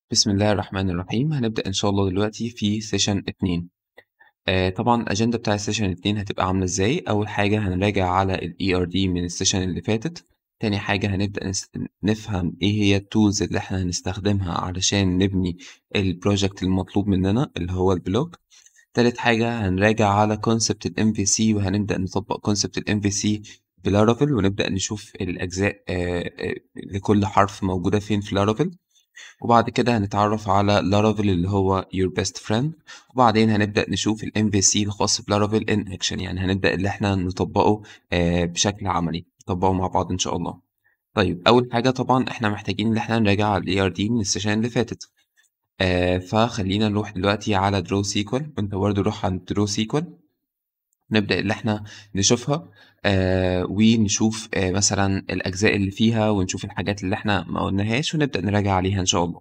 بسم الله الرحمن الرحيم هنبدأ إن شاء الله دلوقتي في سيشن اتنين آه طبعا الأجندة بتاع السيشن اتنين هتبقى عاملة إزاي أول حاجة هنراجع على ال ERD من السيشن اللي فاتت تاني حاجة هنبدأ نس- نفهم إيه هي التولز اللي إحنا هنستخدمها علشان نبني البروجكت المطلوب مننا اللي هو البلوج تالت حاجة هنراجع على كونسبت ال MVC وهنبدأ نطبق كونسبت ال MVC بلارافيل ونبدأ نشوف الأجزاء آه آه لكل حرف موجودة فين في لارافيل وبعد كده هنتعرف على لارافيل اللي هو your best friend وبعدين هنبدأ نشوف ال MVC الخاص بلارافيل in action يعني هنبدأ اللي احنا نطبقه آه، بشكل عملي نطبقه مع بعض إن شاء الله طيب أول حاجة طبعا احنا محتاجين إن احنا نراجع على ال ERD من السيشن اللي فاتت آه فخلينا نروح دلوقتي على درو سيكوال وانت برضه روح عند درو سيكوال نبدأ اللي احنا نشوفها آه ونشوف آه مثلا الأجزاء اللي فيها ونشوف الحاجات اللي احنا ما قلناهاش ونبدأ نراجع عليها إن شاء الله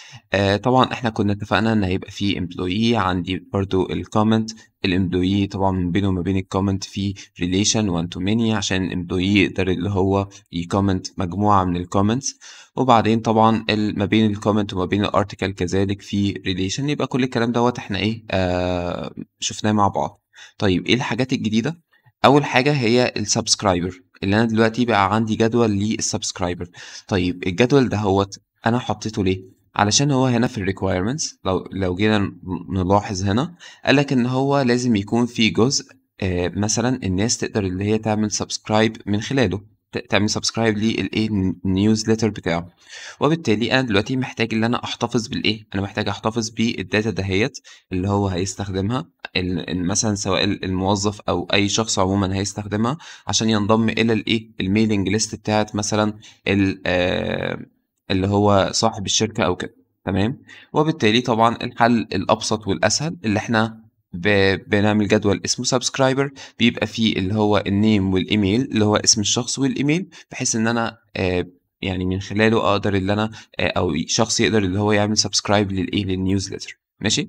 آه طبعا احنا كنا اتفقنا ان هيبقى في امبلويي عندي برضو الكومنت الامبلويي طبعا من بينه وما بين الكومنت في ريليشن 1 تو ماني عشان الامبلويي يقدر اللي هو يكومنت مجموعة من الكومنتس وبعدين طبعا ال- ما بين الكومنت وما بين الارتكل كذلك في ريليشن يبقى كل الكلام دوت احنا ايه آه شفناه مع بعض طيب ايه الحاجات الجديدة اول حاجة هي السبسكرايبر اللي انا دلوقتي بقى عندي جدول للسبسكرايبر طيب الجدول ده هوت انا حطيته ليه علشان هو هنا في الريكويرمنتس لو لو جينا ن- نلاحظ هنا قال لك ان هو لازم يكون في جزء آه، مثلا الناس تقدر اللي هي تعمل سبسكرايب من خلاله ت- تعمل سبسكرايب للايه النيوزليتر بتاعه وبالتالي انا دلوقتي محتاج ان انا احتفظ بالايه انا محتاج احتفظ بالداتا دهيت اللي هو هيستخدمها ال- ال- مثلا سواء ال- الموظف او اي شخص عموما هيستخدمها عشان ينضم الى الايه الميلينج ليست بتاعت مثلا ال- آه، اللي هو صاحب الشركة أو كده تمام وبالتالي طبعا الحل الأبسط والأسهل اللي احنا ب... بنعمل جدول اسمه سبسكرايبر بيبقى فيه اللي هو النيم والإيميل اللي هو اسم الشخص والإيميل بحيث إن أنا آه يعني من خلاله أقدر اللي أنا آه أو شخص يقدر اللي هو يعمل سبسكرايب للإيه للنيوزليتر ماشي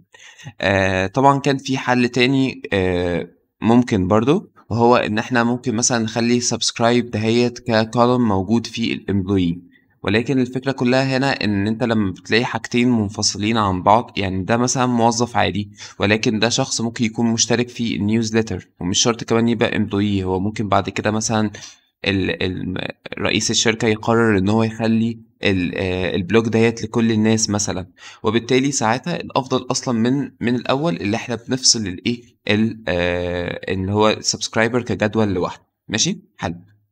آه طبعا كان في حل تاني آه ممكن برضو وهو ان احنا ممكن مثلا نخلي سبسكرايب دهيت ككولوم موجود في الامبلوي ولكن الفكرة كلها هنا ان انت لما بتلاقي حاجتين منفصلين عن بعض يعني ده مثلا موظف عادي ولكن ده شخص ممكن يكون مشترك في النيوزليتر ومش شرط كمان يبقى امبلوي هو ممكن بعد كده مثلا ال ال رئيس الشركة يقرر ان هو يخلي ال- آه، البلوج ديت لكل الناس مثلا وبالتالي ساعتها الافضل اصلا من من الاول اللي احنا بنفصل الايه ال- آه، اللي هو السبسكرايبر كجدول لوحده ماشي حلو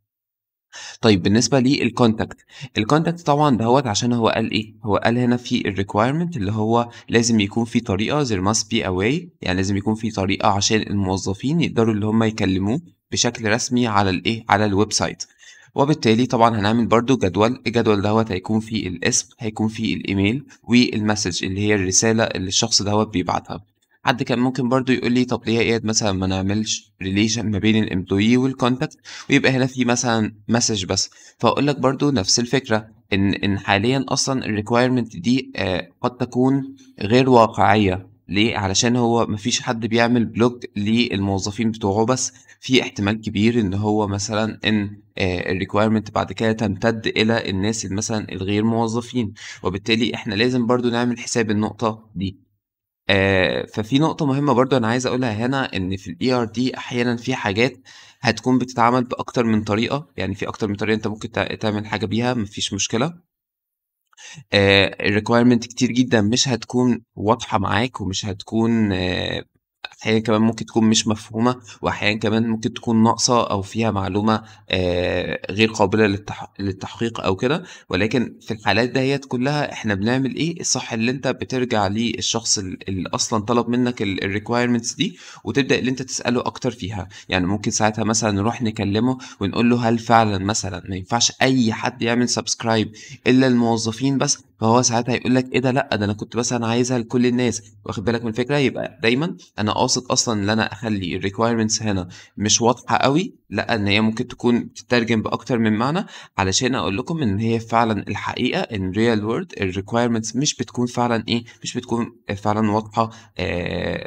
طيب بالنسبه للكونتاكت الكونتاكت طبعا دهوت عشان هو قال ايه هو قال هنا في الريكويرمنت اللي هو لازم يكون في طريقه there must be a way يعني لازم يكون في طريقه عشان الموظفين يقدروا اللي هم يكلموه بشكل رسمي على الايه على الويب سايت وبالتالي طبعا هنعمل برضو جدول الجدول دوت هيكون فيه الاسم هيكون فيه الايميل والمسج اللي هي الرساله اللي الشخص دوت بيبعتها حد كان ممكن برضو يقول لي طب ليه ايه مثلا ما نعملش ريليشن ما بين الامبلويي والكونتاكت ويبقى هنا في مثلا مسج بس فاقول لك برضو نفس الفكره ان ان حاليا اصلا الريكويرمنت دي آه، قد تكون غير واقعيه ليه علشان هو مفيش حد بيعمل بلوج للموظفين بتوعه بس في احتمال كبير ان هو مثلا ان الريكويرمنت بعد كده تمتد الى الناس اللي مثلا الغير موظفين وبالتالي احنا لازم برضو نعمل حساب النقطه دي آه، ففي نقطة مهمة برضو أنا عايز أقولها هنا إن في ال ERD أحيانا في حاجات هتكون بتتعمل بأكتر من طريقة يعني في أكتر من طريقة أنت ممكن تع- تعمل حاجة بيها مفيش مشكلة آه، الريكويرمنت كتير جدا مش هتكون واضحة معاك ومش هتكون آه، أحيانا كمان ممكن تكون مش مفهومة وأحيانا كمان ممكن تكون ناقصة أو فيها معلومة آه، غير قابلة للتح... للتحقيق أو كده ولكن في الحالات دهيت كلها إحنا بنعمل إيه الصح اللي أنت بترجع للشخص ال- اللي أصلا طلب منك الريكويرمنتس دي وتبدأ اللي أنت تسأله أكتر فيها يعني ممكن ساعتها مثلا نروح نكلمه ونقول له هل فعلا مثلا ما ينفعش أي حد يعمل سبسكرايب إلا الموظفين بس فهو ساعتها هيقول لك ايه ده لا ده انا كنت مثلا عايزها لكل الناس واخد بالك من الفكره يبقى دايما انا قاصد اصلا ان انا اخلي الريكويرمنتس هنا مش واضحه قوي لا ان هي ممكن تكون بتترجم باكتر من معنى علشان اقول لكم ان هي فعلا الحقيقه ان ريال وورد الريكويرمنتس مش بتكون فعلا ايه مش بتكون فعلا واضحه آه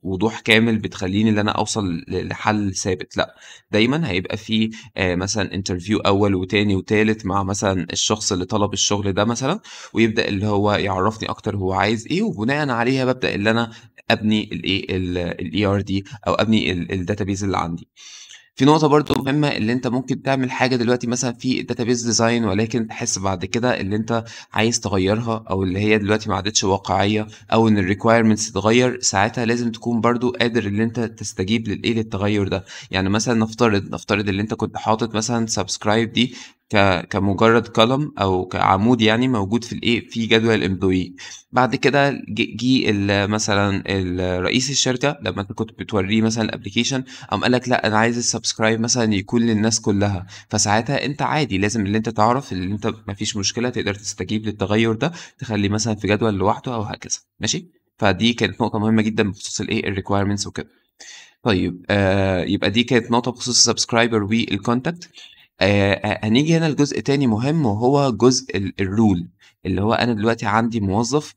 وضوح كامل بتخلّيني إن أنا أوصل ل لحل ثابت، لأ، دايمًا هيبقى في آآ مثلًا interview أول وتاني وتالت مع مثلًا الشخص اللي طلب الشغل ده مثلًا، ويبدأ اللي هو يعرّفني أكتر هو عايز إيه، وبناءً عليها بابدأ اللي أنا أبني الإيه، ال الERD أو أبني ال الdatabase اللي عندي. في نقطة برضه مهمة اللي أنت ممكن تعمل حاجة دلوقتي مثلًا في الdatabase design ولكن تحس بعد كده اللي أنت عايز تغيّرها أو اللي هي دلوقتي ما عادتش واقعية أو إن الrequirements تتغيّر، ساعتها لازم تكون برضه قادر اللي أنت تستجيب للإيه، للتغيُّر ده. يعني مثلًا نفترض، نفترض اللي أنت كنت حاطط مثلًا subscribe دي ك كمجرد column أو كعمود يعني موجود في الإيه، في جدول الemployee. بعد كده ج جه ال مثلًا ال رئيس الشركة لمّا أنت كنت بتورّيه مثلًا الapplication قام قال لك لأ، أنا عايز الsubscribe مثلًا يكون للناس كلّها، فساعتها أنت عادي لازم اللي أنت تعرف اللي أنت ما فيش مشكلة تقدر تستجيب للتغيُّر ده، تخلّيه مثلًا في جدول لوحده أو هكذا، ماشي؟ فدي كانت نقطة مهمة جدًا بخصوص الإيه، الrequirements وكده. طيب آآ يبقى دي كانت نقطة بخصوص الsubscriber والcontact. آآ هنيجي هنا لجزء تاني مهم وهو جزء ال الrule اللي هو أنا دلوقتي عندي موظف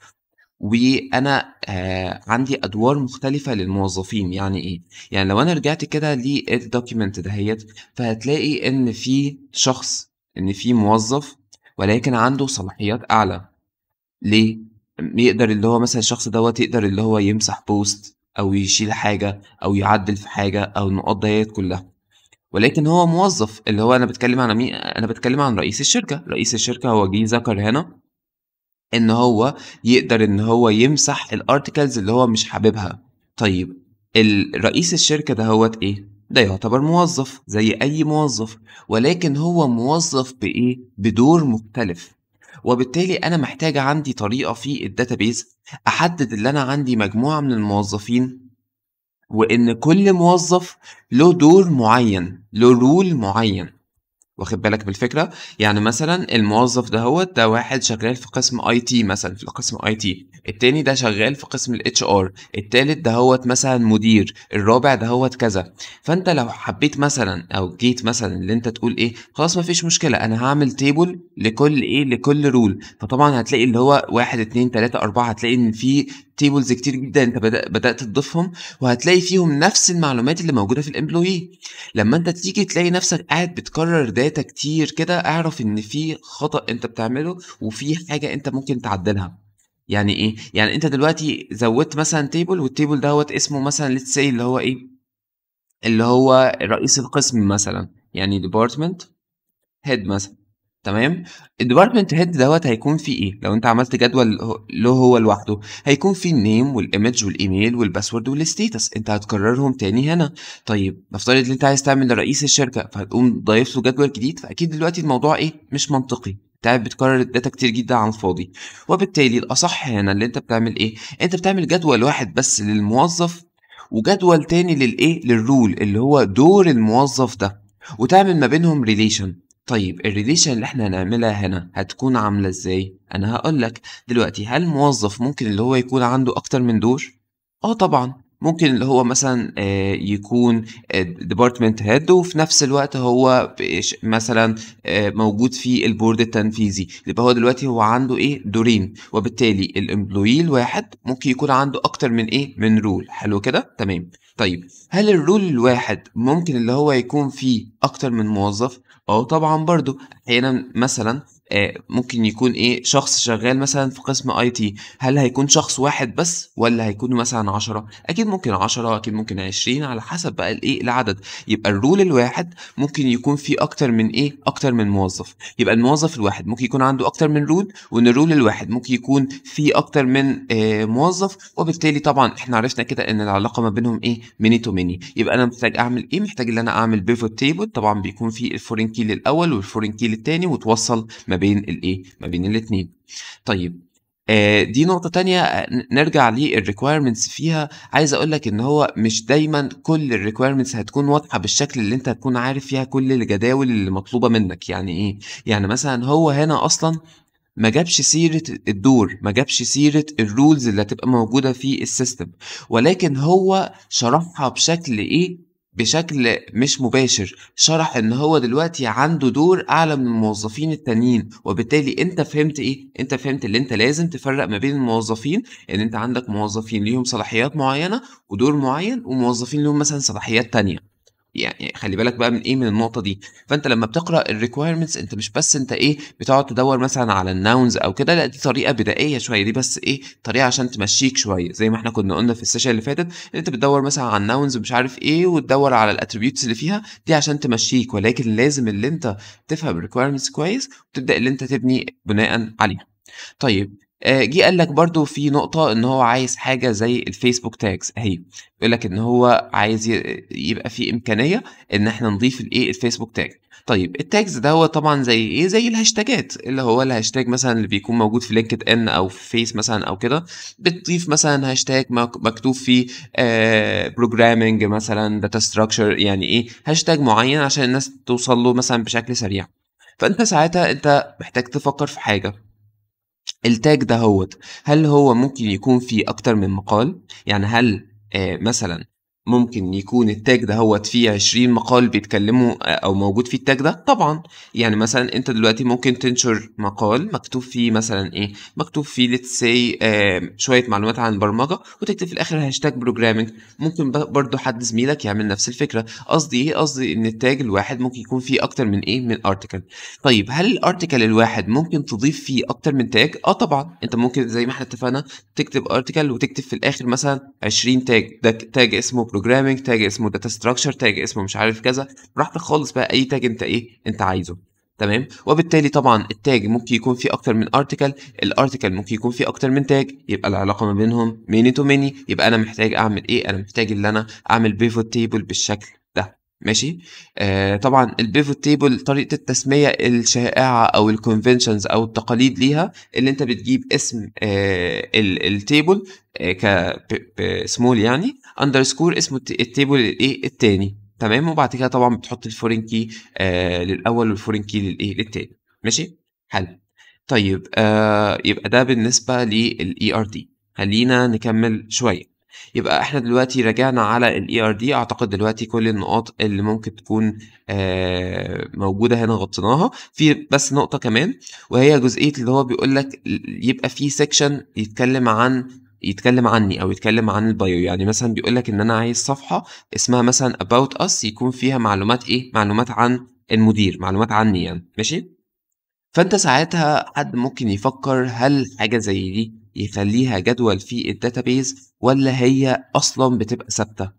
وأنا آآ عندي أدوار مختلفة للموظفين، يعني إيه؟ يعني لو أنا رجعت كده للdocument دهيّة، فهتلاقي إن في شخص إن في موظف ولكن عنده صلاحيات أعلى، ليه؟ يقدر اللي هو مثلًا الشخص دوّة يقدر اللي هو يمسح post أو يشيل حاجة أو يعدّل في حاجة أو النقاط دهيّة كلّها، ولكن هو موظف اللي هو أنا باتكلّم على مين، أنا باتكلّم عن رئيس الشركة، رئيس الشركة هو جِه ذكر هنا إن هو يقدر إن هو يمسح الarticles اللي هو مش حاببها. طيب ال رئيس الشركة دهوّة إيه؟ ده يعتبر موظف زي أي موظف، ولكن هو موظف بإيه، بدور مختلف، وبالتالي أنا محتاج عندي طريقة في الdatabase أحدد اللي أنا عندي مجموعة من الموظفين وإن كل موظف له دور معيّن، له rule معيّن، واخد بالك من الفكرة؟ يعني مثلًا الموظف دهوّة ده واحد شغال في قسم IT مثلًا في قسم IT، التاني ده شغال في قسم الHR، التالت دهوّة مثلًا مدير، الرابع دهوّة كذا. فأنت لو حبيت مثلًا أو جيت مثلًا اللي أنت تقول إيه، خلاص ما فيش مشكلة أنا هاعمل table لكل إيه، لكل rule فطبعًا هتلاقي اللي هو 1، 2، 3، 4 هتلاقي إن في tables كتير جدًا أنت بدأ بدأت تضيفهم وهتلاقي فيهم نفس المعلومات اللي موجودة في الemployee. لمّا أنت تيجي تلاقي نفسك قاعد بتكرر data كتير كده، اعرف إن في خطأ أنت بتعمله وفي حاجة أنت ممكن تعدّلها. يعني إيه؟ يعني أنت دلوقتي زوّدت مثلًا table والtable دهوّة اسمه مثلًا let's say اللي هو إيه، اللي هو رئيس القسم مثلًا، يعني department head مثلًا، تمام؟ الdepartment head دهوّة هيكون فيه إيه؟ لو أنت عملت جدول ه له هو لوحده، هيكون فيه الname والimage والإيميل والpassword والstatus أنت هتكررهم تاني هنا. طيب نفترض إن أنت عايز تعمل لرئيس الشركة، فهتقوم ضايف له جدول جديد، فأكيد دلوقتي الموضوع إيه، مش منطقي، أنت قاعد بتكرر الdata كتير جدًا على الفاضي، وبالتالي الأصح هنا اللي أنت بتعمل إيه، أنت بتعمل جدول واحد بس للموظف وجدول تاني للإيه، للrule اللي هو دور الموظف ده، وتعمل ما بينهم relation. طيب الrelation اللي إحنا هنعملها هنا هتكون عاملة إزاي؟ أنا هاقول لك، دلوقتي هل موظف ممكن اللي هو يكون عنده أكتر من دور؟ آه طبعًا، ممكن اللي هو مثلًا آآ يكون آآ department head وفي نفس الوقت هو بش مثلًا آآ موجود في الboard التنفيذي، يبقى هو دلوقتي هو عنده إيه، دورين، وبالتالي الemployee الواحد ممكن يكون عنده أكتر من إيه، من rule حلو كده؟ تمام. طيب هل الrule الواحد ممكن اللي هو يكون فيه أكتر من موظف؟ آه طبعًا برضه، أحيانًا مثلًا آآ ممكن يكون إيه، شخص شغال مثلًا في قسم IT هل هيكون شخص واحد بس والّا هيكونوا مثلًا 10؟ أكيد ممكن 10 أكيد ممكن 20 على حسب بقى الإيه، العدد. يبقى الrule الواحد ممكن يكون فيه أكتر من إيه، أكتر من موظف. يبقى الموظف الواحد ممكن يكون عنده أكتر من rule وإن الrule الواحد ممكن يكون فيه أكتر من آآ موظف، وبالتالي طبعًا إحنا عرفنا كده إن العلاقة ما بينهم إيه، many to many. يبقى أنا محتاج أعمل إيه، محتاج إن أنا أعمل pivot table طبعًا بيكون فيه الforeign key للأول والforeign key للتاني وتوصّل ما بين الإيه، ما بين الاتنين. طيب آآ دي نقطة تانية ن نرجع للrequirements فيها، عايز أقول لك إن هو مش دايمًا كل الrequirements هتكون واضحة بالشكل اللي أنت هتكون عارف فيها كل الجداول اللي مطلوبة منك، يعني إيه؟ يعني مثلًا هو هنا أصلًا ما جابش سيرة الدور، ما جابش سيرة الrules اللي هتبقى موجودة في الsystem ولكن هو شرحها بشكل إيه، بشكل مش مباشر شرح إن هو دلوقتي عنده دور أعلى من الموظفين التانيين، وبالتالي أنت فهمت إيه، أنت فهمت اللي أنت لازم تفرّق ما بين الموظفين، إن أنت عندك موظفين ليهم صلاحيات معيّنة ودور معيّن، وموظفين ليهم مثلًا صلاحيات تانية. يعني خلّي بالك بقى من إيه، من النقطة دي. فأنت لمّا بتقرأ الrequirements أنت مش بس أنت إيه، بتقعد تدوّر مثلًا على الnouns أو كده، لأ دي طريقة بدائية شوية، دي بس إيه، طريقة عشان تمشّيك شوية، زي ما إحنا كنا قُلنا في الsession اللي فاتت، إن أنت بتدوّر مثلًا على الnouns ومش عارف إيه، وتدوّر على الattributes اللي فيها، دي عشان تمشّيك، ولكن لازم اللي أنت تفهم الrequirements كويس، وتبدأ اللي أنت تبني بناءً عليها. طيب آآ جِه قال لك برضه في نقطة إن هو عايز حاجة زي الFacebook tags أهي، بيقول لك إن هو عايز ي يبقى في إمكانية إن إحنا نضيف الإيه، الFacebook tag. طيب الtags دوّة طبعًا زي إيه، زي الهاشتاجات، اللي هو الهاشتاج مثلًا اللي بيكون موجود في LinkedIn أو في Face مثلًا أو كده، بتضيف مثلًا هاشتاج مك مكتوب فيه آآ programming مثلًا data structure يعني إيه، هاشتاج معيّن عشان الناس توصل له مثلًا بشكل سريع. فأنت ساعتها أنت محتاج تفكّر في حاجة الtag دهوّة هل هو ممكن يكون فيه أكتر من مقال؟ يعني هل آآ مثلًا ممكن يكون الtag دهوّة فيه 20 مقال بيتكلموا أ أو موجود فيه الtag ده؟ طبعًا، يعني مثلًا أنت دلوقتي ممكن تنشر مقال مكتوب فيه مثلًا إيه، مكتوب فيه let's say آآ شوية معلومات عن البرمجة وتكتب في الآخر hashtag programming ممكن ب برضه حد زميلك يعمل نفس الفكرة. قصدي إيه، قصدي إن الtag الواحد ممكن يكون فيه أكتر من إيه، من article. طيب هل الarticle الواحد ممكن تضيف فيه أكتر من tag؟ آه طبعًا، أنت ممكن زي ما إحنا اتفقنا تكتب article وتكتب في الآخر مثلًا 20 tag ده tag اسمه programming، tag اسمه data structure، tag اسمه مش عارف كذا، براحتك خالص بقى أي tag أنت إيه، أنت عايزه، تمام؟ وبالتالي طبعًا الtag ممكن يكون فيه أكتر من article، الarticle ممكن يكون فيه أكتر من tag، يبقى العلاقة ما بينهم many to many، يبقى أنا محتاج أعمل إيه، أنا محتاج اللي أنا أعمل pivot table بالشكل ده، ماشي؟ آآ طبعًا الpivot table طريقة التسمية الشائعة أو الconventions أو التقاليد ليها، اللي أنت بتجيب اسم آآ ال الtable آآ ك ب بsmall يعني underscore اسم الت الtable الإيه، التاني، تمام؟ وبعد كده طبعًا بتحط الforeign key آآ للأول والforeign key للإيه، للتاني، ماشي؟ حلو. طيب آآ يبقى ده بالنسبة للERD. خلّينا نكمّل شوية. يبقى إحنا دلوقتي راجعنا على الERD أعتقد دلوقتي كل النقاط اللي ممكن تكون آآ موجودة هنا غطيناها، في بس نقطة كمان وهي جزئية اللي هو بيقول لك ل يبقى في section يتكلم عن يتكلم عني أو يتكلم عن الbio يعني مثلًا بيقول لك إن أنا عايز صفحة اسمها مثلًا about us يكون فيها معلومات إيه، معلومات عن المدير، معلومات عني يعني، ماشي؟ فأنت ساعتها حد ممكن يفكّر هل حاجة زي دي يخلّيها جدول في الdatabase والّا هي أصلًا بتبقى ثابتة؟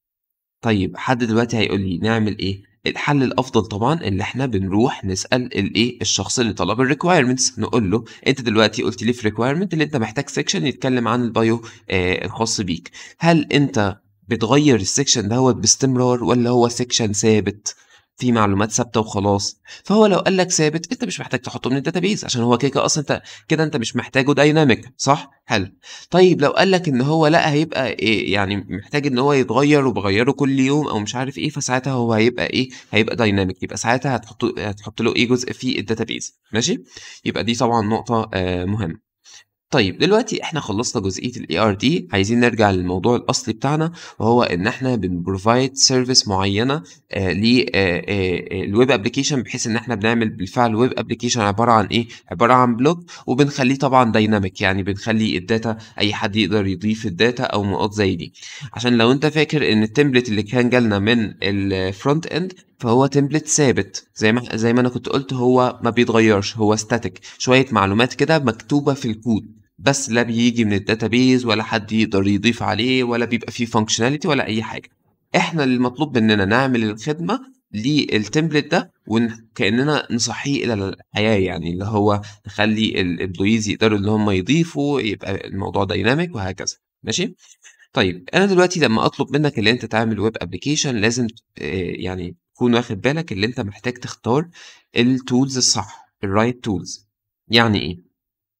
طيب حد دلوقتي هيقول لي نعمل إيه؟ الحل الأفضل طبعًا إن إحنا بنروح نسأل الإيه، الشخص اللي طلب الrequirements نقول له أنت دلوقتي قُلت لي في requirement اللي أنت محتاج section يتكلم عن الbio آآ الخاص بيك، هل أنت بتغيّر الsection دوّة باستمرار والّا هو section ثابت، فيه معلومات ثابتة وخلاص؟ فهو لو قال لك ثابت أنت مش محتاج تحطه من الdatabase عشان هو كده، كده أصلًا أنت كده أنت مش محتاجه dynamic صح؟ حلو. طيب لو قال لك إن هو لأ هيبقى آآ يعني محتاج إن هو يتغيّر وباغيّره كل يوم أو مش عارف إيه، فساعتها هو هيبقى إيه، هيبقى dynamic يبقى ساعتها هتحط هتحط له إيه، جزء في الdatabase ماشي؟ يبقى دي طبعًا نقطة آآ مهمة. طيب دلوقتي إحنا خلّصنا جزئية الERD عايزين نرجع للموضوع الأصلي بتاعنا، وهو إن إحنا بنprovide service معيّنة آآ ل آآ آآ الweb application بحيث إن إحنا بنعمل بالفعل web application عبارة عن إيه، عبارة عن blog وبنخلّيه طبعًا dynamic يعني بنخلّي الdata أي حد يقدر يضيف الdata أو نقاط زي دي. عشان لو أنت فاكر إن الtemplate اللي كان جالنا من الfront end فهو template ثابت زي ما إح زي ما أنا كنت قُلت هو ما بيتغيّرش هو static شوية معلومات كده مكتوبة في الكود. بس لا بييجي من الdatabase ولا حد يقدر يضيف عليه ولا بيبقى فيه functionality ولا أي حاجة. إحنا اللي مطلوب مننا نعمل الخدمة للtemplate ده ون كإننا نصحّيه إلى الحياة يعني، اللي هو نخلّي الemployees يقدروا إن هم يضيفوا، يبقى الموضوع dynamic وهكذا، ماشي؟ طيب أنا دلوقتي لمّا أطلب منك اللي أنت تعمل web application لازم آآ يعني تكون واخد بالك اللي أنت محتاج تختار الtools الصح، الright tools. يعني إيه؟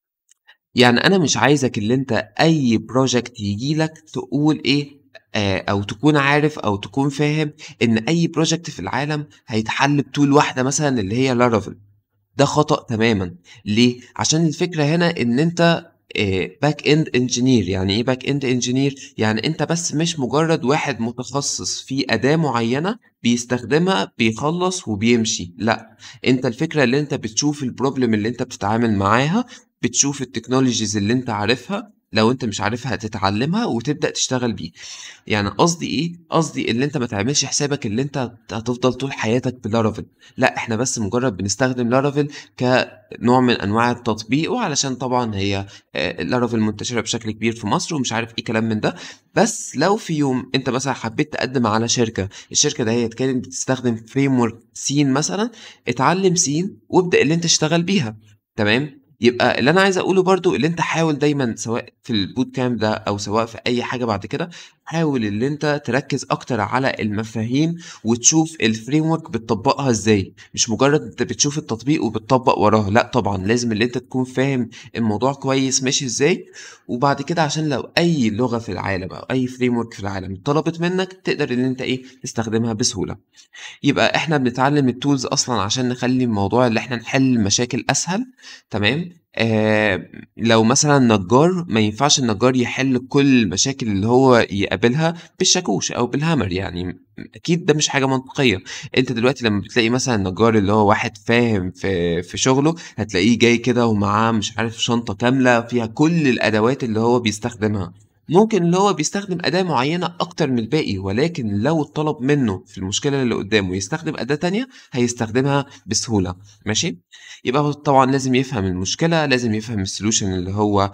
يعني أنا مش عايزك اللي أنت أي project ييجي لك تقول إيه، آآ أو تكون عارف أو تكون فاهم إن أي project في العالم هيتحل بtool واحدة مثلًا اللي هي Laravel. ده خطأ تمامًا، ليه؟ عشان الفكرة هنا إن أنت آآ back end engineer يعني إيه back end engineer؟ يعني أنت بس مش مجرد واحد متخصص في أداة معينة بيستخدمها بيخلّص وبيمشي، لأ، أنت الفكرة اللي أنت بتشوف الproblem اللي أنت بتتعامل معاها، بتشوف الtechnologies اللي أنت عارفها، لو أنت مش عارفها تتعلمها وتبدأ تشتغل بيه. يعني قصدي إيه؟ قصدي اللي أنت ما تعملش حسابك اللي أنت هتفضل طول حياتك بLaravel، لأ، إحنا بس مجرد بنستخدم Laravel كنوع من أنواع التطبيق وعلشان طبعًا هي آآ Laravel منتشرة بشكل كبير في مصر ومش عارف إيه كلام من ده، بس لو في يوم أنت مثلًا حبيت تقدّم على شركة، الشركة دهيّة كانت بتستخدم framework C مثلًا، اتعلم C وابدأ اللي أنت اشتغل بيها، تمام؟ يبقى اللي أنا عايز أقوله برضه اللي أنت حاول دايمًا سواء في الbootcamp ده أو سواء في أي حاجة بعد كده، حاول اللي أنت تركّز أكتر على المفاهيم وتشوف الframework بتطبّقها إزاي، مش مجرد أنت بتشوف التطبيق وبتطبّق وراه، لأ طبعًا لازم اللي أنت تكون فاهم الموضوع كويس ماشي إزاي، وبعد كده عشان لو أي لغة في العالم أو أي framework في العالم طلبت منك تقدر إن أنت إيه، تستخدمها بسهولة. يبقى إحنا بنتعلم الtools أصلًا عشان نخلّي الموضوع اللي إحنا نحل مشاكل أسهل، تمام؟ آآ لو مثلًا نجّار ما ينفعش النجّار يحل كل المشاكل اللي هو يقابلها بالشاكوش أو بالhammer يعني أكيد ده مش حاجة منطقية، أنت دلوقتي لمّا بتلاقي مثلًا النجّار اللي هو واحد فاهم في في شغله، هتلاقيه جاي كده ومعاه مش عارف شنطة كاملة فيها كل الأدوات اللي هو بيستخدمها، ممكن اللي هو بيستخدم أداة معينة أكتر من الباقي، ولكن لو اتطلب منه في المشكلة اللي قدّامه يستخدم أداة تانية، هيستخدمها بسهولة، ماشي؟ يبقى هو طبعًا لازم يفهم المشكلة، لازم يفهم الsolution اللي هو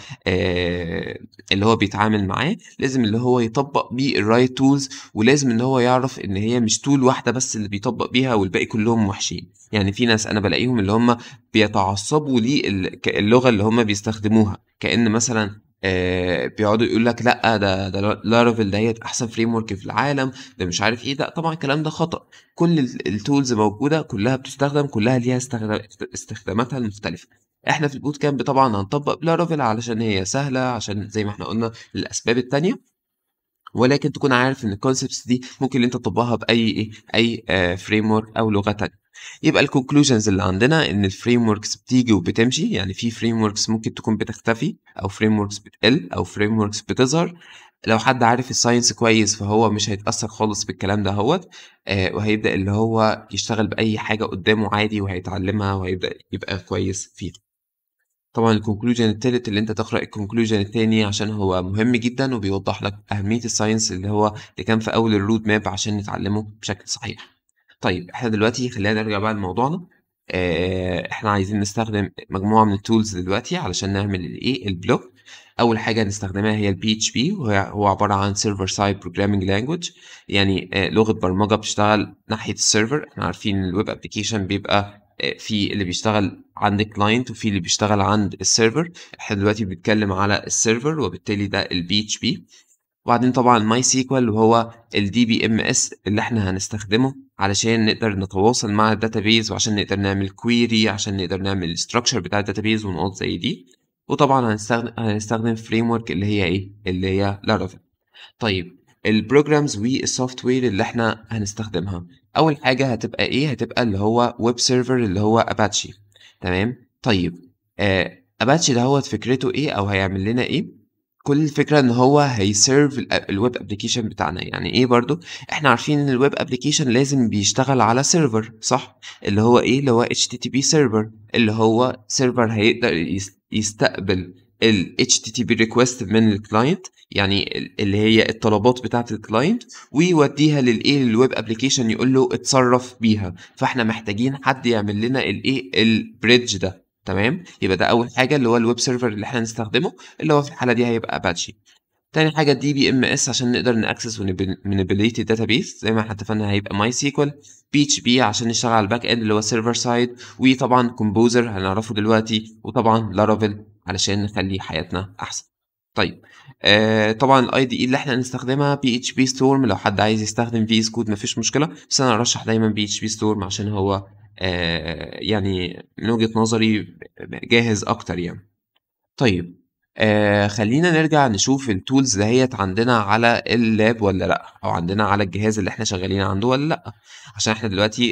آآ اللي هو بيتعامل معاه، لازم اللي هو يطبّق بيه الright tools ولازم إن هو يعرف إن هي مش tool واحدة بس اللي بيطبّق بيها والباقي كلّهم وحشين، يعني في ناس أنا بالاقيهم اللي هم بيتعصبوا لل ك اللغة اللي هم بيستخدموها، كأن مثلًا آآ بيقعدوا يقولوا لك لأ ده ده Laravel دهيّة أحسن framework في العالم، ده مش عارف إيه، لأ طبعًا الكلام ده خطأ، كل ال الtools موجودة، كلّها بتستخدم، كلّها ليها استخدا استخداماتها المختلفة. إحنا في الbootcamp طبعًا هنطبّق بLaravel علشان هي سهلة، عشان زي ما إحنا قُلنا للأسباب التانية، ولكن تكون عارف إن الconcepts دي ممكن إن أنت تطبّقها بأي إيه، أي آآ framework أو لغة تانية. يبقى الconclusions اللي عندنا إن الframeworks بتيجي وبتمشي، يعني في frameworks ممكن تكون بتختفي أو frameworks بتقِل أو frameworks بتظهر، لو حد عارف الscience كويس فهو مش هيتأثّر خالص بالكلام دهوّة، آآ وهيبدأ اللي هو يشتغل بأي حاجة قدّامه عادي وهيتعلمها وهيبدأ يبقى كويس فيها. طبعًا الconclusion التالت اللي أنت تقرأ الconclusion التاني عشان هو مهم جدًا وبيوضّح لك أهمية الscience اللي هو اللي كان في أول الroad map عشان نتعلمه بشكل صحيح. طيب إحنا دلوقتي خلّينا نرجع بقى لموضوعنا، آآ إحنا عايزين نستخدم مجموعة من الtools دلوقتي علشان نعمل الإيه، الblog. أول حاجة هنستخدمها هي الPHP وهي هو عبارة عن server side programming language يعني آآ لغة برمجة بتشتغل ناحية السيرفر، إحنا عارفين الweb application بيبقى آآ في اللي بيشتغل عند الclient وفي اللي بيشتغل عند السيرفر، إحنا دلوقتي بنتكلم على السيرفر وبالتالي ده الPHP. وبعدين طبعًا MySQL وهو الDBMS اللي إحنا هنستخدمه علشان نقدر نتواصل مع الdatabase وعشان نقدر نعمل query عشان نقدر نعمل الstructure بتاع الdatabase ونقط زي دي، وطبعًا هنستخدم هنستخدم framework اللي هي إيه، اللي هي Laravel. طيب الprograms والsoftware اللي إحنا هنستخدمها، أول حاجة هتبقى إيه، هتبقى اللي هو web server اللي هو Apache تمام؟ طيب آآ Apache دهوّة فكرته إيه أو هيعمل لنا إيه؟ كل الفكرة إن هو هيserve ال الweb application بتاعنا، يعني إيه برضه؟ إحنا عارفين إن الweb application لازم بيشتغل على server صح؟ اللي هو إيه، اللي هو HTTP server اللي هو server هيقدر يس يستقبل الHTTP request من الclient يعني ال اللي هي الطلبات بتاعة الclient ويودّيها للإيه، للweb application يقول له اتصرّف بيها، فإحنا محتاجين حد يعمل لنا الإيه، الbridge ده تمام؟ يبقى ده أول حاجة اللي هو الweb server اللي إحنا هنستخدمه اللي هو في الحالة دي هيبقى Apache. تاني حاجة الDBMS عشان نقدر نaccess ونب manipulate الdatabase زي ما إحنا اتفقنا هيبقى MySQL، PHP عشان نشتغل على الback end اللي هو server side وطبعًا Composer هنعرفه دلوقتي وطبعًا Laravel علشان نخلّي حياتنا أحسن. طيب آآ طبعًا الIDE اللي إحنا هنستخدمها PHP Storm لو حد عايز يستخدم VS Code ما فيش مشكلة، بس أنا أرشّح دايمًا PHP Storm عشان هو آآ يعني من وجهة نظري ب جاهز أكتر يعني. طيب آآ خلّينا نرجع نشوف الtools دهيّة عندنا على الlab والّا لأ، أو عندنا على الجهاز اللي إحنا شغالين عنده والّا لأ، عشان إحنا دلوقتي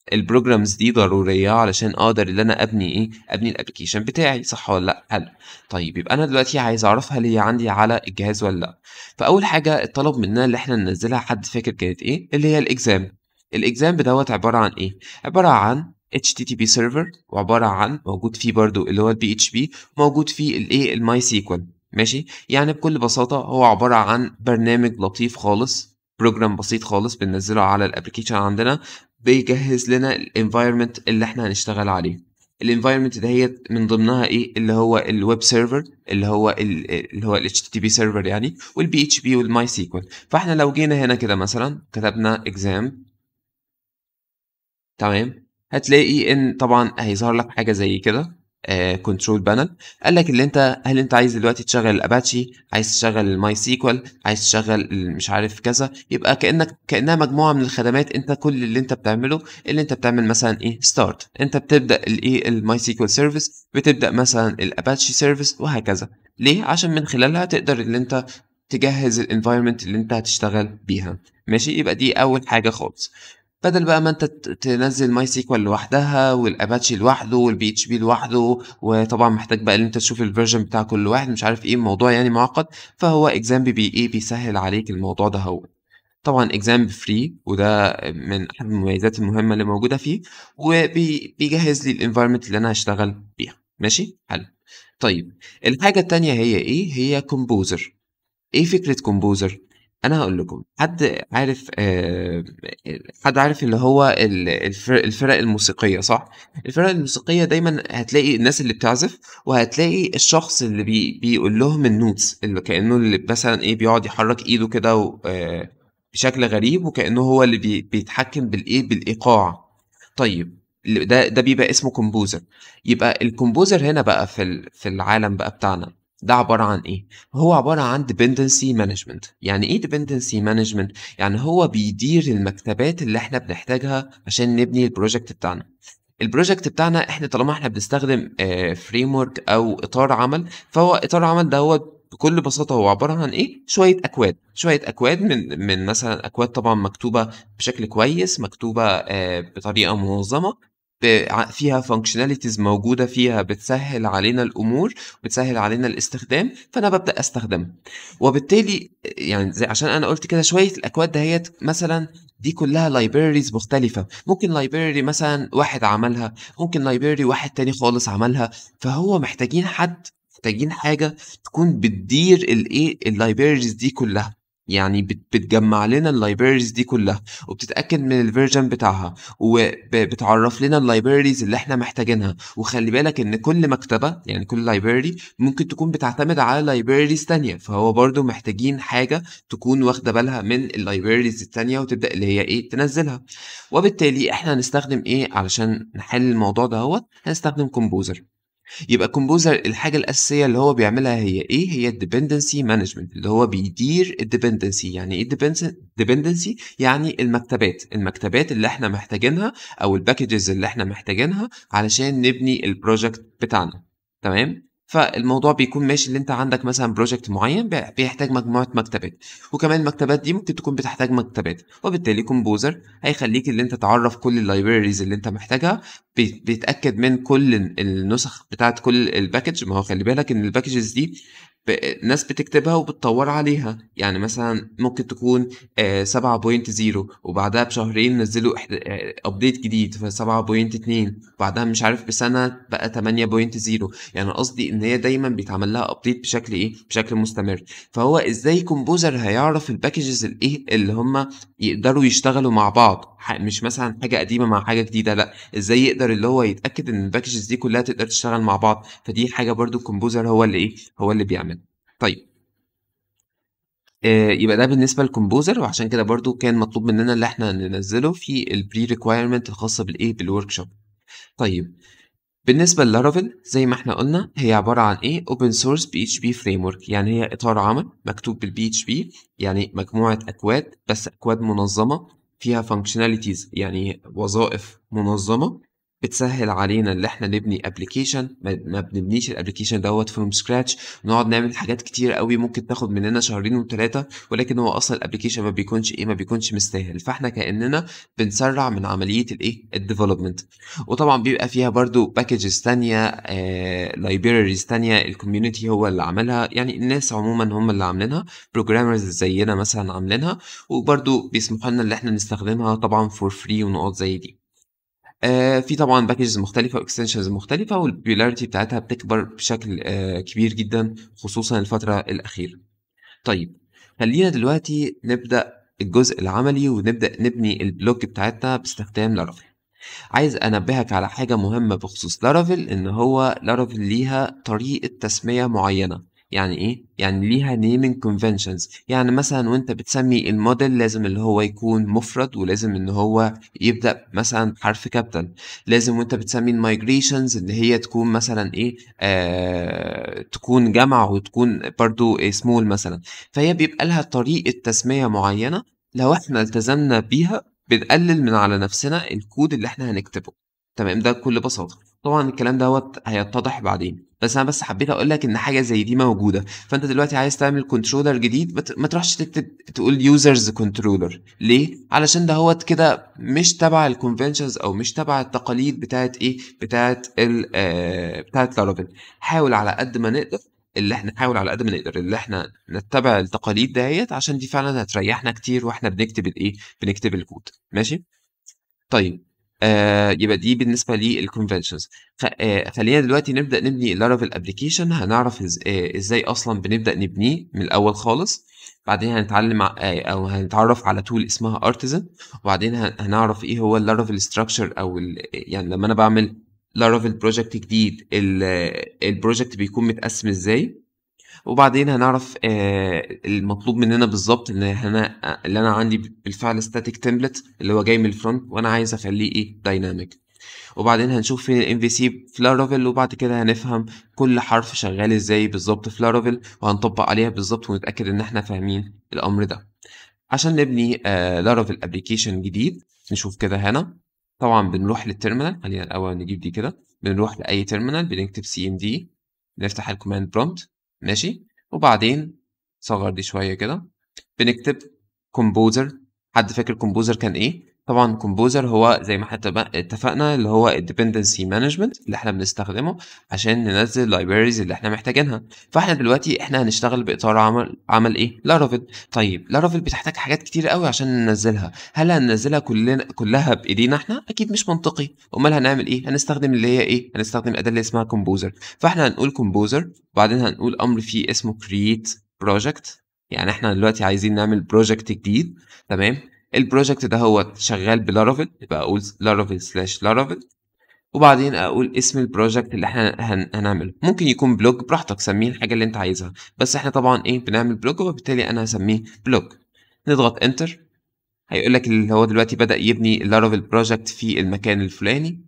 الprograms دي ضرورية علشان أقدر إن أنا أبني إيه، أبني الapplication بتاعي صح والّا لأ؟ حلو. طيب يبقى أنا دلوقتي عايز أعرف هل هي عندي على الجهاز والّا لأ. فأول حاجة اتطلب مننا اللي إحنا ننزّلها حد فاكر كانت إيه؟ اللي هي الexam. الexam دوّة عبارة عن إيه؟ عبارة عن HTTP server وعبارة عن موجود فيه برضه اللي هو الPHP وموجود فيه الإيه، الMySQL ماشي؟ يعني بكل بساطة هو عبارة عن برنامج لطيف خالص، program بسيط خالص بننزّله على الapplication عندنا بيجهّز لنا الenvironment اللي إحنا هنشتغل عليه. الenvironment دهيّة من ضمنها إيه، اللي هو الweb server اللي هو ال اللي هو الHTTP server يعني والPHP والMySQL. فإحنا لو جينا هنا كده مثلًا كتبنا exam تمام، هتلاقي إن طبعًا هيظهر لك حاجة زي كده آآ control panel قال لك اللي أنت هل أنت عايز دلوقتي تشغّل الApache، عايز تشغّل الMySQL، عايز تشغّل ال مش عارف كذا، يبقى كإنّك كإنّها مجموعة من الخدمات أنت كل اللي أنت بتعمله اللي أنت بتعمل مثلًا إيه start أنت بتبدأ الإيه، الMySQL service بتبدأ مثلًا الApache service وهكذا. ليه؟ عشان من خلالها تقدر اللي أنت تجهّز الenvironment اللي أنت هتشتغل بيها ماشي، يبقى دي أول حاجة خالص. بدل بقى ما أنت ت تنزّل MySQL لوحدها والApache لوحده والPHP لوحده وطبعًا محتاج بقى إن أنت تشوف الversion بتاع كل واحد مش عارف إيه، الموضوع يعني معقّد، فهو exam بي إيه، بيسهّل عليك الموضوع دهوّة. طبعًا exam free وده من أحد المميزات المهمة اللي موجودة فيه وبي بيجهّز لي الenvironment اللي أنا هاشتغل بيها ماشي، حلو. طيب الحاجة التانية هي إيه، هي composer. إيه فكرة composer؟ أنا هاقول لكم، حد عارف آآ حد عارف اللي هو ال الفر الفرق الموسيقية صح؟ الفرق الموسيقية دايمًا هتلاقي الناس اللي بتعزف وهتلاقي الشخص اللي بي بيقول لهم الnotes اللي كإنه اللي مثلًا إيه، بيقعد يحرّك إيده كده و آآ بشكل غريب وكإنه هو اللي بي بيتحكّم بالإيه، بالإيقاع. طيب ال ده ده بيبقى اسمه composer. يبقى الcomposer هنا بقى في ال في العالم بقى بتاعنا، ده عبارة عن إيه؟ هو عبارة عن dependency management. يعني إيه dependency management؟ يعني هو بيدير المكتبات اللي إحنا بنحتاجها عشان نبني الproject بتاعنا. الproject بتاعنا إحنا طالما إحنا بنستخدم آآ framework أو إطار عمل، فهو إطار عمل دوّة بكل بساطة هو عبارة عن إيه، شوية أكواد، شوية أكواد من من مثلًا أكواد طبعًا مكتوبة بشكل كويس، مكتوبة آآ بطريقة منظّمة، ب ع فيها functionalities موجودة فيها بتسهّل علينا الأمور، بتسهّل علينا الاستخدام، فأنا بابدأ أستخدمها. وبالتالي يعني زي عشان أنا قُلت كده شوية الأكواد دهيّة مثلًا دي كلّها libraries مختلفة، ممكن library مثلًا واحد عملها، ممكن library واحد تاني خالص عملها، فهو محتاجين حد محتاجين حاجة تكون بتدير الإيه، الlibraries دي كلّها. يعني بت بتجمّع لنا الlibraries دي كلّها وبتتأكد من الversion بتاعها وب بتعرّف لنا الlibraries اللي إحنا محتاجينها. وخلّي بالك إن كل مكتبة يعني كل library ممكن تكون بتعتمد على libraries تانية، فهو برضه محتاجين حاجة تكون واخدة بالها من الlibraries التانية وتبدأ اللي هي إيه، تنزّلها. وبالتالي إحنا هنستخدم إيه علشان نحل الموضوع دهوّة، هنستخدم composer. يبقى composer الحاجة الأساسية اللي هو بيعملها هي إيه، هي الdependency management اللي هو بيدير الdependency. يعني إيه dependency dependency؟ يعني المكتبات، المكتبات اللي إحنا محتاجينها أو الpackages اللي إحنا محتاجينها علشان نبني الproject بتاعنا، تمام؟ فالموضوع بيكون ماشي اللي أنت عندك مثلًا project معيّن ب بيحتاج مجموعة مكتبات، وكمان المكتبات دي ممكن تكون بتحتاج مكتبات، وبالتالي composer هيخلّيك اللي أنت تعرّف كل الlibraries اللي أنت محتاجها، بي بيتأكد من كل ال النسخ بتاعة كل الpackage ما هو خلّي بالك إن الpackages دي ب ناس بتكتبها وبتطوّر عليها، يعني مثلًا ممكن تكون آآ 7.0 وبعدها بشهرين نزّلوا إحد آآ update جديد ف7.2 وبعدها مش عارف بسنة بقى 8.0 يعني قصدي إن هي دايمًا بيتعمل لها update بشكل إيه، بشكل مستمر. فهو إزاي composer هيعرف الpackages الإيه، اللي هم يقدروا يشتغلوا مع بعض، ح مش مثلًا حاجة قديمة مع حاجة جديدة لأ، إزاي يقدر اللي هو يتأكد إن الpackages دي كلّها تقدر تشتغل مع بعض، فدي حاجة برضه الcomposer هو اللي إيه، هو اللي بيعملها. طيب. آآ يبقى ده بالنسبة للcomposer وعشان كده برضه كان مطلوب مننا اللي إحنا ننزّله في الpre requirement الخاصة بالإيه، بالworkshop. طيب بالنسبة لLaravel زي ما إحنا قُلنا هي عبارة عن إيه، open source PHP framework يعني هي إطار عمل مكتوب بالPHP يعني مجموعة أكواد بس أكواد منظّمة فيها functionalities يعني وظائف منظّمة بتسهل علينا اللي احنا نبني ابلكيشن ما ما بنبنيش الابلكيشن دوت فروم سكراتش نقعد نعمل حاجات كتير قوي ممكن تاخد مننا شهرين وثلاثه ولكن هو اصلا الابلكيشن ما بيكونش ايه ما بيكونش مستاهل فاحنا كاننا بنسرع من عمليه الايه الديفلوبمنت وطبعا بيبقى فيها برضو باكجز تانية لايبراريز تانية الكوميونتي هو اللي عملها يعني الناس عموما هم اللي عاملينها بروجرامرز زينا مثلا عاملينها وبرضو بيسمحوا لنا ان احنا نستخدمها طبعا فور فري ونقط زي دي آه في طبعا باكجز مختلفة واكستنشنز مختلفة والبيولاريتي بتاعتها بتكبر بشكل آه كبير جدا خصوصا الفترة الأخيرة طيب خلينا دلوقتي نبدأ الجزء العملي ونبدأ نبني البلوج بتاعتنا باستخدام لارافيل عايز انبهك على حاجة مهمة بخصوص لارافيل ان هو لارافيل ليها طريقة تسمية معينة يعني ايه؟ يعني ليها naming conventions يعني مثلا وانت بتسمي الموديل لازم اللي هو يكون مفرد ولازم ان هو يبدأ مثلا بحرف كابيتال لازم وانت بتسمي المايجريشنز اللي هي تكون مثلا ايه آه تكون جمع وتكون برضو سمول مثلا فهي بيبقى لها طريقة تسمية معينة لو احنا التزمنا بيها بنقلل من على نفسنا الكود اللي احنا هنكتبه تمام ده بكل بساطة طبعا الكلام دوت هيتضح بعدين بس انا بس حبيت اقول لك ان حاجه زي دي موجوده فانت دلوقتي عايز تعمل كنترولر جديد ما ت- ما تروحش تكتب تقول يوزرز كنترولر ليه علشان ده هوت كده مش تبع الكونفنشنز او مش تبع التقاليد بتاعت ايه بتاعت ال آه بتاعت لارافيل حاول على قد ما نقدر اللي احنا نحاول على قد ما نقدر اللي احنا نتبع التقاليد دهيت عشان دي فعلا هتريحنا كتير واحنا بنكتب الايه بنكتب الكود ماشي طيب آه يبقى دي بالنسبه للكونفنشنز آه خلينا دلوقتي نبدا نبني لارافيل ابلكيشن هنعرف إز آه ازاي اصلا بنبدا نبنيه من الاول خالص بعدين هنتعلم ع- آه او هنتعرف على تول اسمها ارتزن وبعدين هن- هنعرف ايه هو اللارافيل ستراكشر او ال يعني لما انا بعمل لارافيل بروجكت جديد البروجكت بيكون متقسم ازاي وبعدين هنعرف آه، المطلوب مننا بالظبط ان انا اللي انا عندي بالفعل ستاتيك تمبلت اللي هو جاي من الفرونت وانا عايز اخليه ايه دايناميك وبعدين هنشوف فين الام في سي في لارافيل وبعد كده هنفهم كل حرف شغال ازاي بالظبط في لارافيل وهنطبق عليها بالظبط ونتاكد ان احنا فاهمين الامر ده عشان نبني آه لارافيل ابلكيشن جديد نشوف كده هنا طبعا بنروح للتيرمينال خلينا الاول نجيب دي كده بنروح لاي تيرمينال بنكتب سي ام دي نفتح الكوماند برومبت ماشي وبعدين صغر دي شويه كده بنكتب كومبوزر حد فاكر كومبوزر كان ايه طبعا كومبوزر هو زي ما احنا اتفق- اتفقنا اللي هو الديبندنسي مانجمنت اللي احنا بنستخدمه عشان ننزل اللايبريز اللي احنا محتاجينها فاحنا دلوقتي احنا هنشتغل باطار عمل عمل ايه لارافيل طيب لارافيل بتحتاج حاجات كتير قوي عشان ننزلها هل هننزلها كلنا كلها بايدينا احنا اكيد مش منطقي امال هنعمل ايه هنستخدم اللي هي ايه هنستخدم الاداه اللي اسمها كومبوزر فاحنا هنقول كومبوزر وبعدين هنقول امر فيه اسمه create project يعني احنا دلوقتي عايزين نعمل بروجكت جديد تمام البروجكت ده هو شغال بلارافيل يبقى اقول لارافيل سلاش لارافيل وبعدين اقول اسم البروجكت اللي احنا هن... هنعمله ممكن يكون بلوج براحتك سميه الحاجه اللي انت عايزها بس احنا طبعا ايه بنعمل بلوج وبالتالي انا هسميه بلوج نضغط انتر هيقول لك اللي هو دلوقتي بدأ يبني اللارافيل بروجكت في المكان الفلاني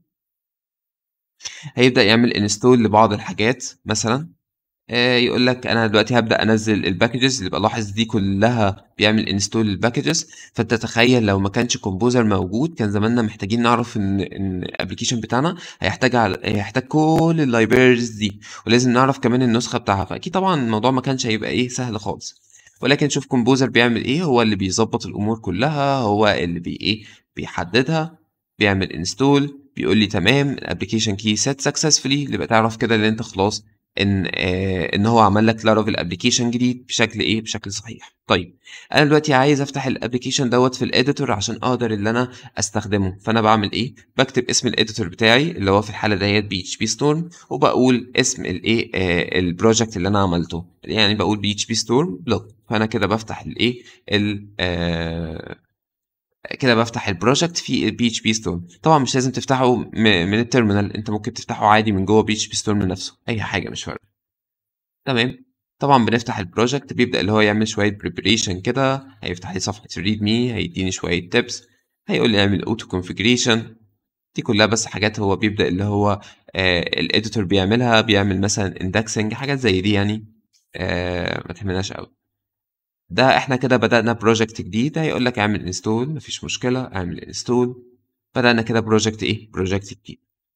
هيبدأ يعمل انستول لبعض الحاجات مثلا آه، يقول لك انا دلوقتي هبدا انزل الباكجز يبقى لاحظ دي كلها بيعمل انستول للباكجز فانت تخيل لو ما كانش كومبوزر موجود كان زماننا محتاجين نعرف ان ان الابلكيشن بتاعنا هيحتاج على هيحتاج كل اللايبريز دي ولازم نعرف كمان النسخه بتاعها فاكيد طبعا الموضوع ما كانش هيبقى ايه سهل خالص ولكن شوف كومبوزر بيعمل ايه هو اللي بيظبط الامور كلها هو اللي بي ايه بيحددها بيعمل انستول بيقول لي تمام الابلكيشن كي سيت سكسسفولي يبقى تعرف كده ان انت خلاص ان آه ان هو عمل لك لارافيل ابلكيشن جديد بشكل ايه بشكل صحيح طيب انا دلوقتي عايز افتح الابلكيشن دوت في الاديتور عشان اقدر ان انا استخدمه فانا بعمل ايه بكتب اسم الاديتور بتاعي اللي هو في الحاله ديت بي اتش بي ستورم وبقول اسم الايه آه البروجكت اللي انا عملته يعني بقول بي اتش بي ستورم بلوك فانا كده بفتح الايه ال آه كده بفتح البروجكت في البي اتش بي ستورم طبعا مش لازم تفتحه م- من التيرمينال انت ممكن تفتحه عادي من جوه بي اتش بي ستورم نفسه اي حاجه مش فارقه تمام طبعا بنفتح البروجكت بيبدا اللي هو يعمل شويه بريبريشن كده هيفتح لي صفحه ريد مي هيديني شويه تيبس هيقول لي اعمل اوتو كونفيجريشن دي كلها بس حاجات هو بيبدا اللي هو آه الاديتور بيعملها بيعمل مثلا اندكسنج حاجات زي دي يعني آه ما تهمناش قوي ده احنا كده بدأنا بروجكت جديد هيقول لك اعمل انستول مفيش مشكلة اعمل انستول بدأنا كده بروجكت ايه بروجكت جديد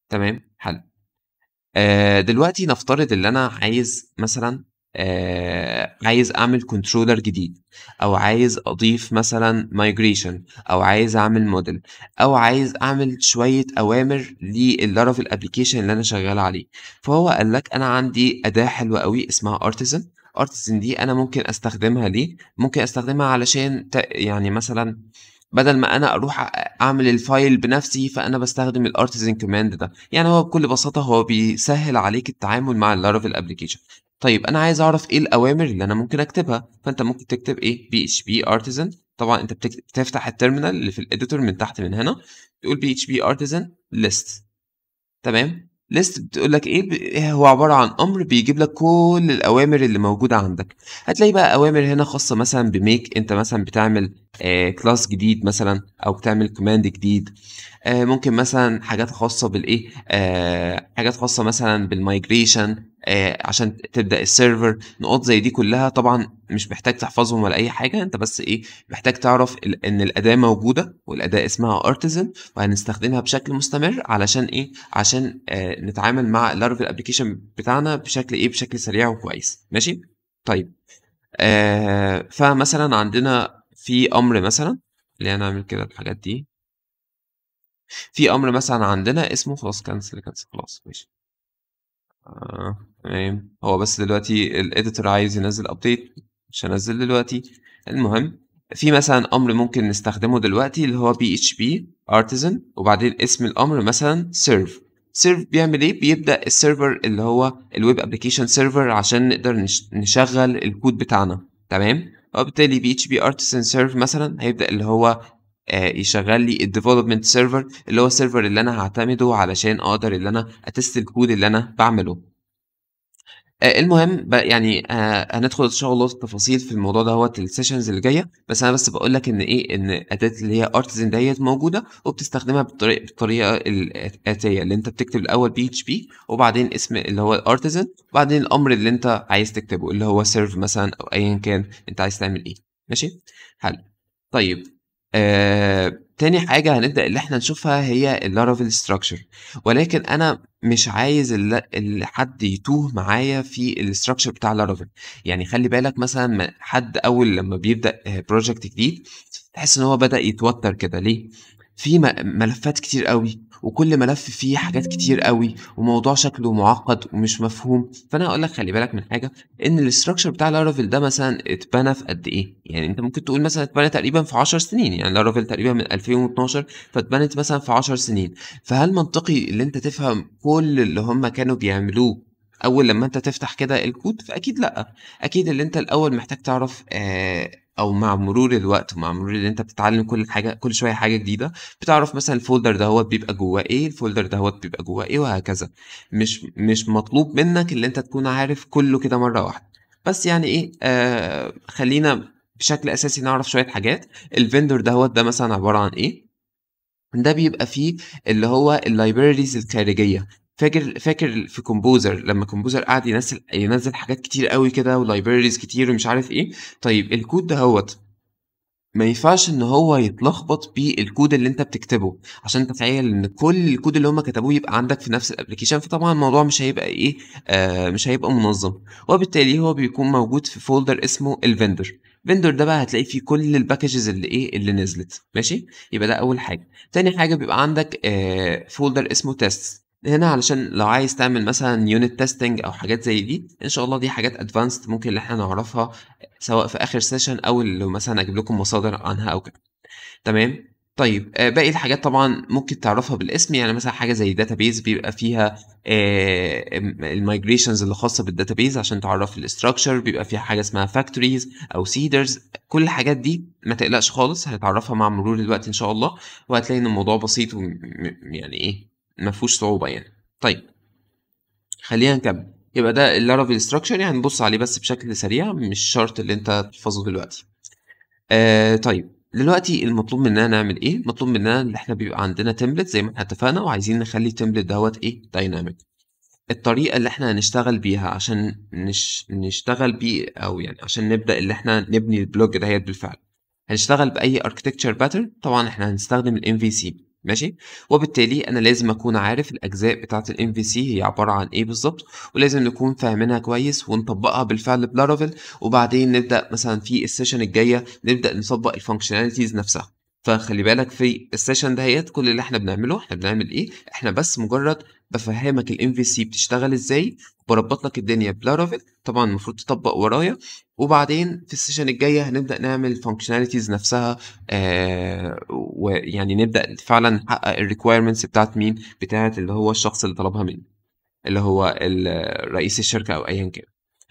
تمام حلو آه دلوقتي نفترض ان انا عايز مثلا آه عايز اعمل كنترولر جديد او عايز اضيف مثلا مايجريشن او عايز اعمل موديل او عايز اعمل شويه اوامر للارافيل ابلكيشن اللي انا شغال عليه فهو قال لك انا عندي اداه حلوه قوي اسمها ارتزن ارتزن دي انا ممكن استخدمها ليه ممكن استخدمها علشان ت- يعني مثلا بدل ما انا اروح أ- اعمل الفايل بنفسي فانا بستخدم الارتزن كوماند ده يعني هو بكل بساطه هو بيسهل عليك التعامل مع اللارافيل ابلكيشن طيب انا عايز اعرف ايه الاوامر اللي انا ممكن اكتبها فانت ممكن تكتب ايه بي اتش بي ارتزن طبعا انت بتكتب بتفتح التيرمينال اللي في الاديتور من تحت من هنا تقول بي اتش بي ارتزن ليست تمام ليست بتقول لك ايه ب- هو عباره عن امر بيجيب لك كل الاوامر اللي موجوده عندك هتلاقي بقى اوامر هنا خاصه مثلا بميك انت مثلا بتعمل آه كلاس جديد مثلا او بتعمل كوماند جديد آه ممكن مثلا حاجات خاصه بالايه آه حاجات خاصه مثلا بالمايجريشن آه عشان تبدا السيرفر نقاط زي دي كلها طبعا مش محتاج تحفظهم ولا اي حاجه انت بس ايه محتاج تعرف ال- ان الاداه موجوده والاداه اسمها ارتزن وهنستخدمها بشكل مستمر علشان ايه عشان آه نتعامل مع اللارفل ابلكيشن بتاعنا بشكل ايه بشكل سريع وكويس ماشي طيب آه فمثلا عندنا في امر مثلا اللي هنعمل كده الحاجات دي في امر مثلا عندنا اسمه خلاص كنسل كنسل خلاص ماشي آه تمام هو بس دلوقتي الاديتور عايز ينزل ابديت مش هنزل دلوقتي المهم في مثلا امر ممكن نستخدمه دلوقتي اللي هو بي اتش بي ارتزن وبعدين اسم الامر مثلا سيرف سيرف بيعمل ايه بيبدا السيرفر اللي هو الويب ابلكيشن سيرفر عشان نقدر نش- نشغل الكود بتاعنا تمام وبالتالي بي اتش بي ارتزن سيرف مثلا هيبدا اللي هو آه، يشغل لي الديفلوبمنت سيرفر اللي هو السيرفر اللي انا هعتمده علشان اقدر اللي انا اتست الكود اللي انا بعمله آه، المهم بقى يعني آه، هندخل ان شاء الله في التفاصيل في الموضوع دوت السيشنز اللي جايه بس انا بس بقول لك ان ايه ان اداه اللي هي ارتزن ديت موجوده وبتستخدمها بالطريقه بالطريقه الاتيه اللي انت بتكتب الاول بي اتش بي وبعدين اسم اللي هو الارتزن وبعدين الامر اللي انت عايز تكتبه اللي هو سيرف مثلا او ايا كان انت عايز تعمل ايه ماشي حلو طيب آه، تاني حاجة هنبدأ اللي احنا نشوفها هي اللارافيل ستراكشر ولكن أنا مش عايز ال- ال- حد يتوه معايا في الاستراكشر بتاع لارافيل يعني خلي بالك مثلا ما- حد أول لما بيبدأ بروجكت جديد تحس إن هو بدأ يتوتر كده ليه؟ في م- ملفات كتير قوي وكل ملف فيه حاجات كتير قوي وموضوع شكله معقد ومش مفهوم فانا هقول لك خلي بالك من حاجه ان الاستراكشر بتاع لارافيل ده مثلا اتبنى في قد ايه يعني انت ممكن تقول مثلا اتبنى تقريبا في 10 سنين يعني لارافيل تقريبا من 2012 فاتبنت مثلا في 10 سنين فهل منطقي ان انت تفهم كل اللي هم كانوا بيعملوه اول لما انت تفتح كده الكود فاكيد لا اكيد اللي انت الاول محتاج تعرف آه او مع مرور الوقت ومع مرور اللي انت بتتعلم كل حاجه كل شويه حاجه جديده بتعرف مثلا الفولدر دهوت بيبقى جواه ايه الفولدر دهوت بيبقى جواه ايه وهكذا مش مش مطلوب منك اللي انت تكون عارف كله كده مره واحده بس يعني ايه آه خلينا بشكل اساسي نعرف شويه حاجات الفندور دهوت ده مثلا عباره عن ايه ده بيبقى فيه اللي هو اللايبريز الخارجيه فاكر فاكر في كومبوزر لما كومبوزر قعد ينزل ينزل حاجات كتير قوي كده ولايبريز كتير ومش عارف ايه طيب الكود دهوت ما ينفعش ان هو يتلخبط بالكود اللي انت بتكتبه عشان تتخيل ان كل الكود اللي هم كتبوه يبقى عندك في نفس الابلكيشن فطبعا الموضوع مش هيبقى ايه آه مش هيبقى منظم وبالتالي هو بيكون موجود في فولدر اسمه الفندور فيندور ده بقى هتلاقي فيه كل الباكجز اللي ايه اللي نزلت ماشي يبقى ده اول حاجه تاني حاجه بيبقى عندك آه فولدر اسمه تيست هنا علشان لو عايز تعمل مثلا يونت تيستنج او حاجات زي دي ان شاء الله دي حاجات ادفانسد ممكن اللي احنا نعرفها سواء في اخر سيشن او لو مثلا اجيب لكم مصادر عنها او كده تمام طيب آه، باقي الحاجات طبعا ممكن تعرفها بالاسم يعني مثلا حاجه زي داتابيز بيبقى فيها المايجريشنز اللي خاصه بالداتابيز عشان تعرف الاستراكشر بيبقى فيها حاجه اسمها فاكتوريز او سيدرز كل الحاجات دي ما تقلقش خالص هتتعرفها مع مرور الوقت ان شاء الله وهتلاقي ان الموضوع بسيط ويعني ايه ما فيهوش صعوبه يعني طيب خلينا نكمل يبقى ده اللارافيل ستراكشر يعني نبص عليه بس بشكل سريع مش شرط اللي انت تحفظه دلوقتي آه طيب دلوقتي المطلوب مننا نعمل ايه المطلوب مننا ان احنا بيبقى عندنا تمبلت زي ما احنا اتفقنا وعايزين نخلي التمبلت دوت ايه دايناميك الطريقه اللي احنا هنشتغل بيها عشان نش... نشتغل بيه او يعني عشان نبدا اللي احنا نبني البلوج دهيت بالفعل هنشتغل باي اركتكتشر باترن طبعا احنا هنستخدم الام في سي ماشي وبالتالي انا لازم اكون عارف الاجزاء بتاعه الام في سي هي عباره عن ايه بالظبط ولازم نكون فاهمينها كويس ونطبقها بالفعل بلارافيل وبعدين نبدا مثلا في السيشن الجايه نبدا نطبق الفانكشناليتيز نفسها فخلي بالك في السيشن دهيت كل اللي احنا بنعمله احنا بنعمل ايه احنا بس مجرد بفهمك الام في سي بتشتغل ازاي وبربط لك الدنيا بلارافيل طبعا المفروض تطبق ورايا وبعدين في السيشن الجايه هنبدا نعمل الفانكشناليتيز نفسها آه ويعني نبدا فعلا نحقق الريكويرمنتس بتاعت مين بتاعت اللي هو الشخص اللي طلبها مني اللي هو رئيس الشركه او ايا كان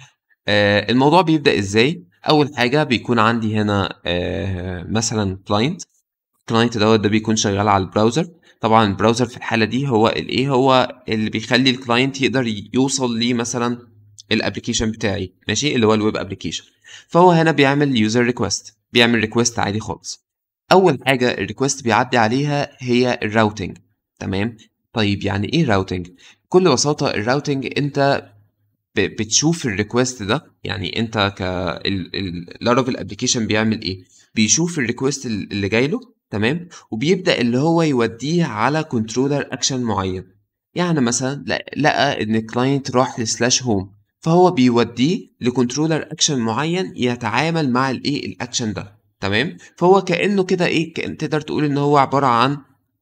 آه الموضوع بيبدا ازاي اول حاجه بيكون عندي هنا آه مثلا كلاينت الكلاينت دوت ده بيكون شغال على البراوزر طبعا البراوزر في الحاله دي هو الايه هو اللي بيخلي الكلاينت يقدر يوصل لي مثلا الابلكيشن بتاعي ماشي اللي هو الويب ابلكيشن فهو هنا بيعمل يوزر ريكوست بيعمل ريكوست عادي خالص اول حاجه الريكوست بيعدي عليها هي الراوتنج تمام طيب يعني ايه راوتنج بكل بساطه الراوتنج انت بتشوف الريكوست ده يعني انت ك اللارافيل ابلكيشن بيعمل ايه بيشوف الريكوست اللي جاي له تمام وبيبدا اللي هو يوديه على كنترولر اكشن معين يعني مثلا لقى ان الكلاينت راح لسلاش هوم فهو بيوديه لكنترولر اكشن معين يتعامل مع الايه الاكشن ده تمام فهو كانه كده ايه كأن تقدر تقول ان هو عباره عن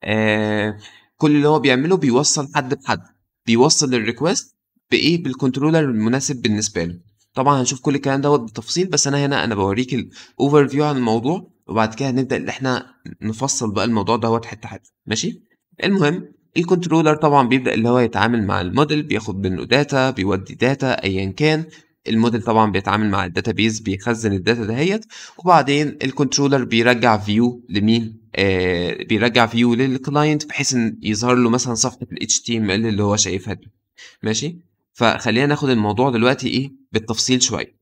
آه كل اللي هو بيعمله بيوصل حد بحد بيوصل الريكوست بايه بالكنترولر المناسب بالنسبه له طبعا هنشوف كل الكلام دوت بالتفصيل بس انا هنا انا بوريك الاوفر فيو عن الموضوع وبعد كده هنبدا ان احنا نفصل بقى الموضوع دوت حته حته ماشي المهم الكنترولر طبعا بيبدا اللي هو يتعامل مع الموديل بياخد منه داتا بيودي داتا ايا كان الموديل طبعا بيتعامل مع الداتابيز بيخزن الداتا دهيت وبعدين الكنترولر بيرجع فيو لمين آه بيرجع فيو للكلاينت بحيث ان يظهر له مثلا صفحه ال HTML اللي هو شايفها دي ماشي فخلينا ناخد الموضوع دلوقتي ايه بالتفصيل شويه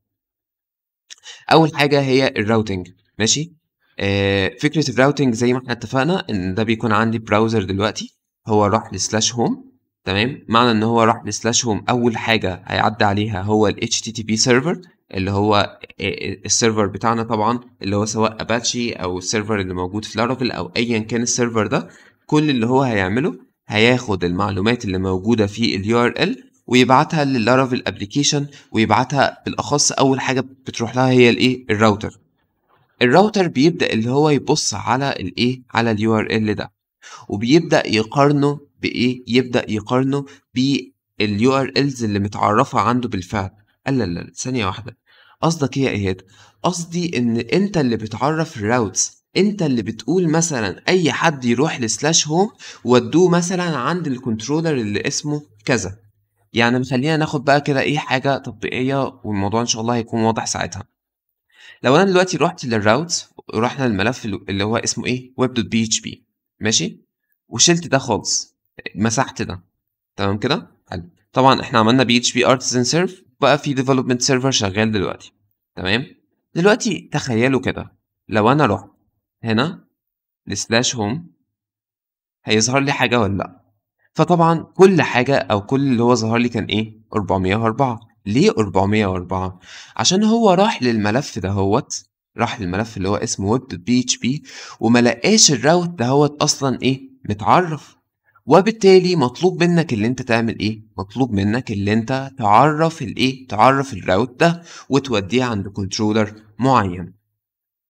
اول حاجه هي الراوتنج ماشي آه فكره الراوتنج زي ما احنا اتفقنا ان ده بيكون عندي براوزر دلوقتي هو راح لسلاش هوم تمام معنى ان هو راح لسلاش هوم اول حاجه هيعدي عليها هو ال HTTP سيرفر اللي هو السيرفر بتاعنا طبعا اللي هو سواء اباتشي او السيرفر اللي موجود في لارافيل او ايا كان السيرفر ده كل اللي هو هيعمله هياخد المعلومات اللي موجوده في اليو ار ال ويبعتها للارافيل ابلكيشن ويبعتها بالاخص اول حاجه بتروح لها هي الايه الراوتر الراوتر بيبدا اللي هو يبص على الايه على اليو ار ال ده وبيبدا يقارنه بايه يبدا يقارنه باليو ار الز اللي متعرفه عنده بالفعل لا لا لا ثانيه واحده قصدك ايه يا ايهاب قصدي ان انت اللي بتعرف الراوتس انت اللي بتقول مثلا اي حد يروح لسلاش هوم ودوه مثلا عند الكنترولر اللي اسمه كذا يعني خلينا ناخد بقى كده ايه حاجه تطبيقيه والموضوع ان شاء الله هيكون واضح ساعتها لو انا دلوقتي رحت للراوتس ورحنا للملف اللي هو اسمه ايه web دوت بي اتش بي ماشي وشلت ده خالص مسحت ده تمام كده حلو طبعا احنا عملنا بي اتش بي ارتزن سيرف بقى في ديفلوبمنت سيرفر شغال دلوقتي تمام دلوقتي تخيلوا كده لو انا رحت هنا لسلاش هوم هيظهر لي حاجه ولا لا فطبعا كل حاجه او كل اللي هو ظهر لي كان ايه 404 ليه 404 عشان هو راح للملف دهوت راح للملف اللي هو اسمه web بي اتش بي وما لقاش الراوت دهوت اصلا ايه متعرف وبالتالي مطلوب منك اللي انت تعمل ايه مطلوب منك اللي انت تعرف الايه تعرف الراوت ده وتوديه عند كنترولر معين